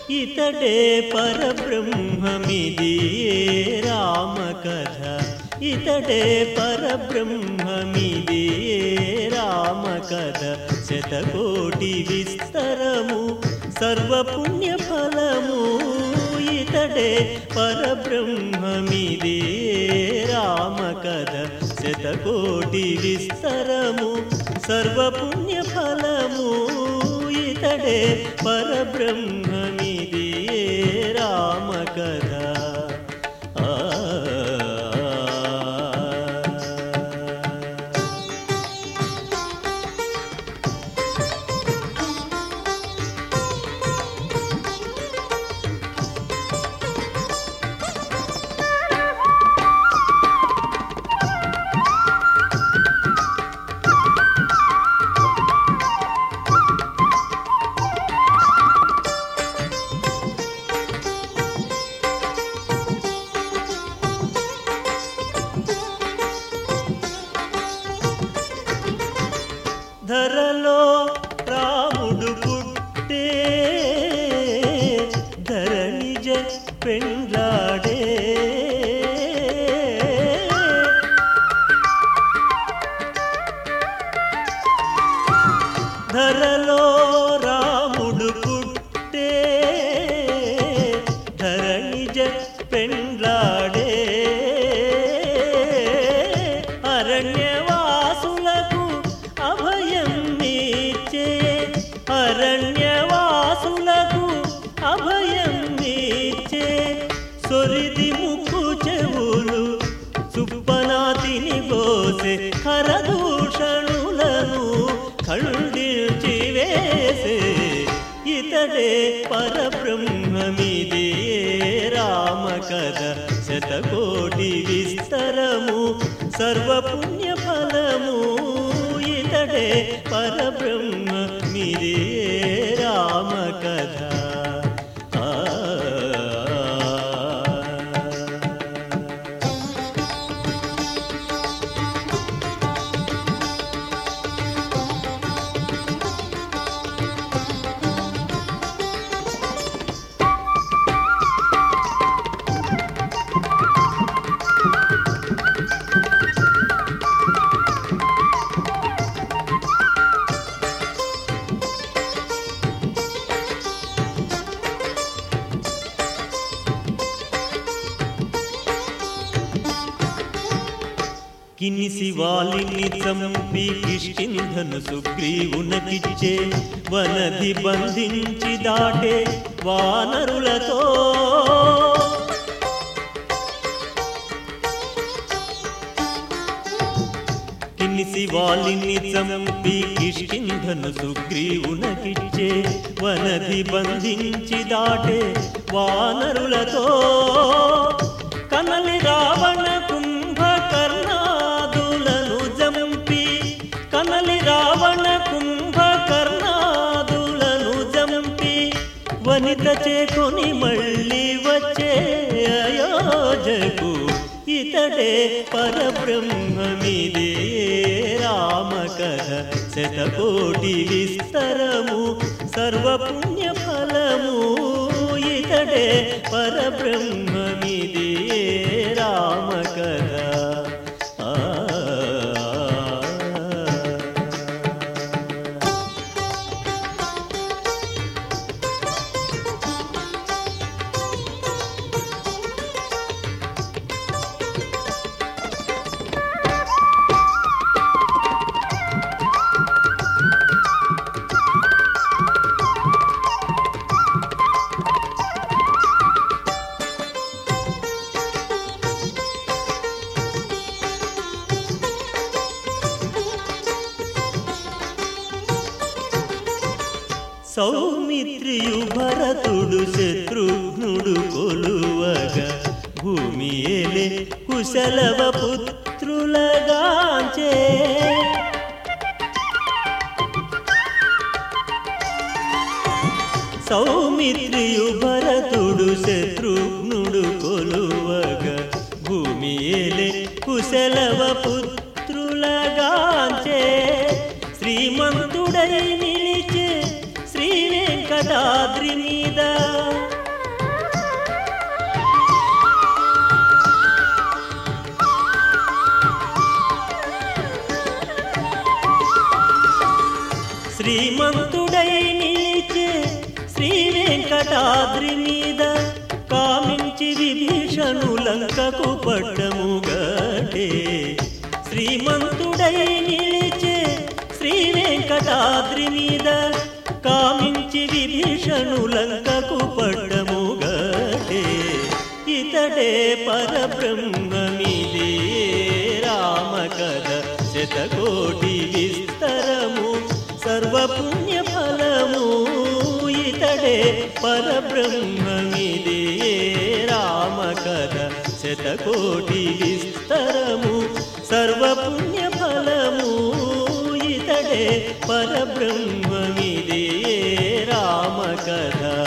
ఇతడే పరబ్రహ్మమిది రామ కథ ఇతడే పరబ్రహ్మమిది రామ కథ శతకోటి విస్తరము సర్వపుణ్య ఫలము ఇతడే పరబ్రహ్మమిది రామ కథ శతకోటి విస్తరము సర్వపుణ్య ఫలము ఇతడే పరబ్రహ్మమిది రామ కథ ఆ ధరలో రాముడు పుట్టే ధరణిజ పెండ్లాడే ధరలో రాముడు పుట్టే ధరణిజ పెండ్లాడే అరణ్యవాసులకు అభయం నీచే అరణ్యవాసులకు అభయం నీచే సొరిది ముక్కు చెవులు సుప్పనాతిని గోసే హరదూషణులను ఖండించి వేసే ఇతడే పరబ్రహ్మమిది రామ కథ శతకోటి విస్తరము సర్వపుణ్య ఫలము ఇతడే పరబ్రహ్మమిది రామ కథ ఆ కినిసి వాలిని చంపి కిష్కింధను సుగ్రీవునకిచ్చే వనది బంధించి దాటే వానరులతో కినిసి వాలిని చంపి కిష్కింధను సుగ్రీవునకిచ్చే వనది బంధించి దాటే వానరులతో కనలి రావణ కుంభకర్ణాదులను జంపి కనలి రావణ కుంభకర్ణాదులను జంపి వనిత చేకొని మళ్ళీ వచ్చే అయోజకు ఇతడే పరబ్రహ్మమిదే రామ కథ శతకోటి విస్తరము సర్వపుణ్య ఫలము ఇతడే పరబ్రహ్మమిదే రామ కథ ఆ సౌమిత్రియు భరతుడు శత్రుఘ్నుడు కొలువగా భూమి ఏలే కుశలవ పుత్రులగాంచే సౌమిత్రియు భరతుడు శత్రుఘ్నుడు కొలువగా భూమి ఏలే కుశలవ పుత్రులగాంచే శ్రీమంతుడై నిలిచే శ్రీ వెంకటాద్రి మీద శ్రీమంతుడై నిలిచే శ్రీ వెంకటాద్రి మీద కామించి విభీషణు లంకకు పట్టముగటే శ్రీమంతుడై నిలిచే శ్రీ వెంకటాద్రి మీద కామించి విభీషణు లంకకు పట్టముగటే ఇతడే పరబ్రహ్మమిదే రామ కథ శతకోటి విస్తరము సర్వపుణ్య ఫలము ఇతడే పరబ్రహ్మమిదే రామ కథ శతకోటి విస్తరము సర్వపుణ్య ఫలము ఇతడే పరబ్రహ్మమిదే రామ కథ